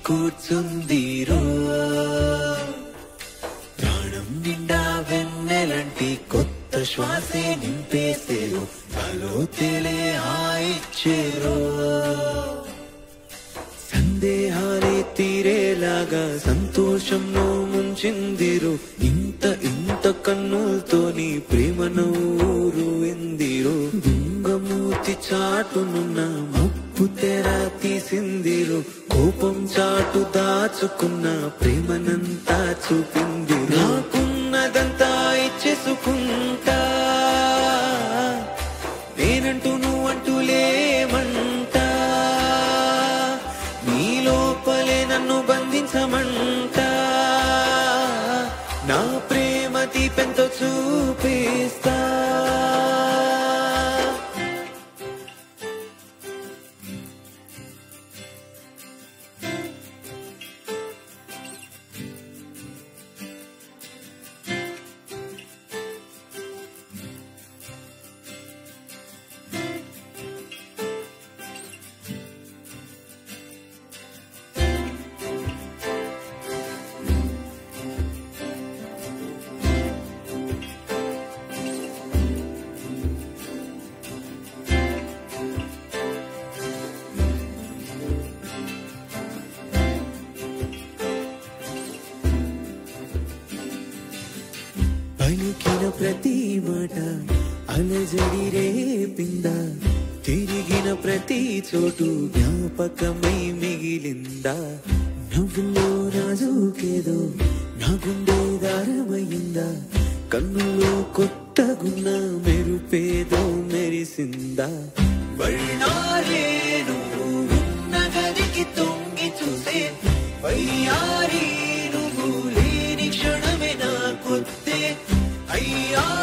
కూర్చుందిరో ప్రాణం నిండా వెన్నెలంటి కొత్త శ్వాసే నింపేసేరు నాలో తేలే హాయిచ్చేరో సందేహాలే తీరేలాగా సంతోషంలో ముంచిందిరు ఇంత ఇంత కన్నులతో నీ ప్రేమ నూరు ఎందిరు దుంగమూతి చాటునున్న మప్పు తెర తీసిందిరు కోపం చాటు దాచుకున్న ప్రేమనంతా చూపింది నాకున్నదంతా ఇచ్చేసుకుంటా నేనంటూ నువ్వంటూ లేమంటా నీ లోపలే నన్ను బంధించమంటా నా ప్రేమ దీపెంతో చూపిస్తా పలికిన ప్రతి మాట అలజడి రేపిందా తిరిగిన ప్రతి చోటు జ్ఞాపకమై మిగిలిందా నవ్వులో రాజుకేదో నా గుండె దారమయ్యిందా కన్నులో కొత్తగున్న మెరుపేదో మెరిసిందా వళ్ళారేను ఉన్న గదికి తొంగి చూసే వయ్యారి నువ్వు లేని క్షణమే నా కొత్తే అయ్యా